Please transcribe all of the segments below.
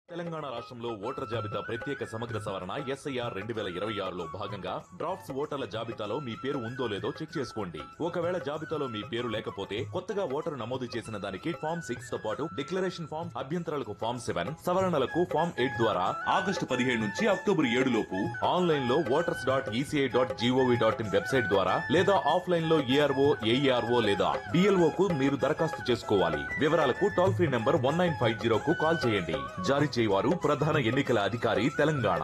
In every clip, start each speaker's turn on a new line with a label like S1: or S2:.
S1: తెలంగాణ రాష్ట్రంలో ఓటర్ జాబితా ప్రత్యేక సమగ్ర సవరణ ఎస్ఐఆర్ రెండు వేల ఇరవై ఆరులో భాగంగా డ్రాఫ్ట్స్ ఓటర్ల జాబితాలో మీ పేరు ఉందో లేదో చెక్ చేసుకోండి ఒకవేళ జాబితాలో మీ పేరు లేకపోతే కొత్తగా ఓటరు నమోదు చేసిన దానికి ఫామ్ సిక్స్ తో పాటు డిక్లరేషన్ ఫామ్ అభ్యంతరాలకు ఫామ్ సెవెన్ సవరణలకు ఫామ్ ఎయిట్ ద్వారా ఆగస్టు పదిహేడు నుంచి అక్టోబర్ ఏడు లోపు ఆన్లైన్ లో voters dot ECI dot GOV dot in website ద్వారా లేదా ఆఫ్లైన్ లో ఏఆర్ఓ ఏఈఆర్ఓ లేదా డిఎల్ఓ కు మీరు దరఖాస్తు చేసుకోవాలి వివరాలకు toll free number one nine five zero కు కాల్ చేయండి జారీ చేయవారు ప్రధాన ఎన్నికల అధికారి తెలంగాణ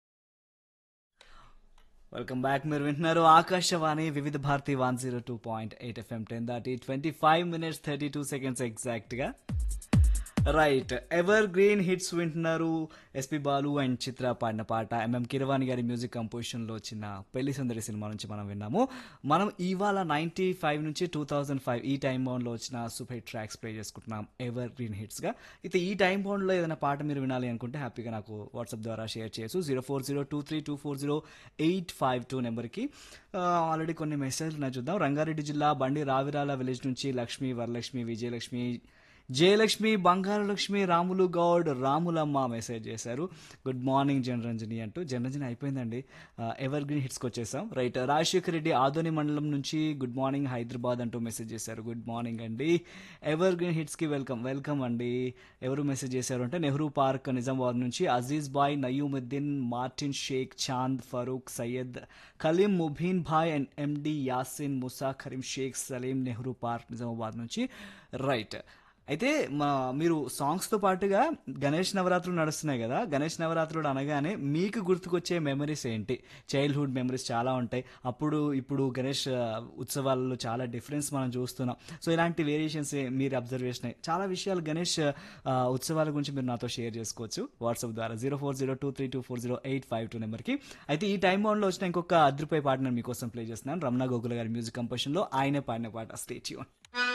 S2: వెల్కమ్ బ్యాక్ మీరు వింటున్నారు Akashvani Vividh Bharati one zero two point eight FM ten దాటి twenty five minutes thirty two seconds ఎగ్జాక్ట్గా రైట్ ఎవర్ గ్రీన్ హిట్స్ వింటున్నారు ఎస్పి బాలు అండ్ చిత్ర పాడిన పాట ఎంఎం కిరవాణి గారి మ్యూజిక్ కంపోజిషన్లో వచ్చిన పెళ్లి సుందరి సినిమా నుంచి మనం విన్నాము మనం ఇవాళ నైంటీ ఫైవ్ నుంచి టూ థౌజండ్ ఫైవ్ ఈ టైం బౌండ్లో వచ్చిన సూపర్ హిట్ ట్రాక్స్ ప్లే చేసుకుంటున్నాం ఎవర్ గ్రీన్ హిట్స్గా అయితే ఈ టైం బౌండ్లో ఏదైనా పాట మీరు వినాలి అనుకుంటే హ్యాపీగా నాకు వాట్సాప్ ద్వారా షేర్ చేయొచ్చు zero four zero two three two four zero eight five two నెంబర్కి ఆల్రెడీ కొన్ని మెసేజ్లు ఉన్నాయి చూద్దాం రంగారెడ్డి జిల్లా బండి రావిరాల విలేజ్ నుంచి లక్ష్మి వరలక్ష్మి విజయలక్ష్మి జయలక్ష్మి బంగారు లక్ష్మి రాములు గౌడ్ రాములమ్మ మెసేజ్ చేశారు గుడ్ మార్నింగ్ జనరంజని అంటూ జనరంజని అయిపోయిందండి ఎవర్ గ్రీన్ హిట్స్కి వచ్చేసాం రైట్ రాజశేఖర్ రెడ్డి ఆదోని మండలం నుంచి గుడ్ మార్నింగ్ హైదరాబాద్ అంటూ మెసేజ్ చేశారు గుడ్ మార్నింగ్ అండి ఎవర్ గ్రీన్ హిట్స్కి వెల్కమ్ వెల్కమ్ అండి ఎవరు మెసేజ్ చేశారు అంటే నెహ్రూ పార్క్ నిజామాబాద్ నుంచి Aziz bhai Nayeemuddin Martin Sheikh Chand Farooq Syed Kaleem Mubeen bhai and MD Yasin Musa Karim Sheikh Saleem Nehru park Nizamabad నుంచి రైట్ అయితే మా మీరు సాంగ్స్తో పాటుగా గణేష్ నవరాత్రులు నడుస్తున్నాయి కదా గణేష్ నవరాత్రులు అనగానే మీకు గుర్తుకొచ్చే మెమరీస్ ఏంటి చైల్డ్హుడ్ మెమరీస్ చాలా ఉంటాయి అప్పుడు ఇప్పుడు గణేష్ ఆ, ఉత్సవాలలో చాలా డిఫరెన్స్ మనం చూస్తున్నాం సో ఇలాంటి వేరియేషన్స్ మీరు అబ్జర్వేషన్ చాలా విషయాలు గణేష్ ఆ, ఉత్సవాల గురించి మీరు నాతో షేర్ చేసుకోవచ్చు వాట్సాప్ ద్వారా zero four zero two three two four zero eight five two నెంబర్కి అయితే ఈ టైం బౌండ్లో వచ్చిన ఇంకొక అద్రిపోయే పాట నేను మీకోసం ప్లే చేస్తున్నాను రమణ గోగుల గారి మ్యూజిక్ కంపోజిషన్లో ఆయనే పాడిన పాట స్టేచ్యూన్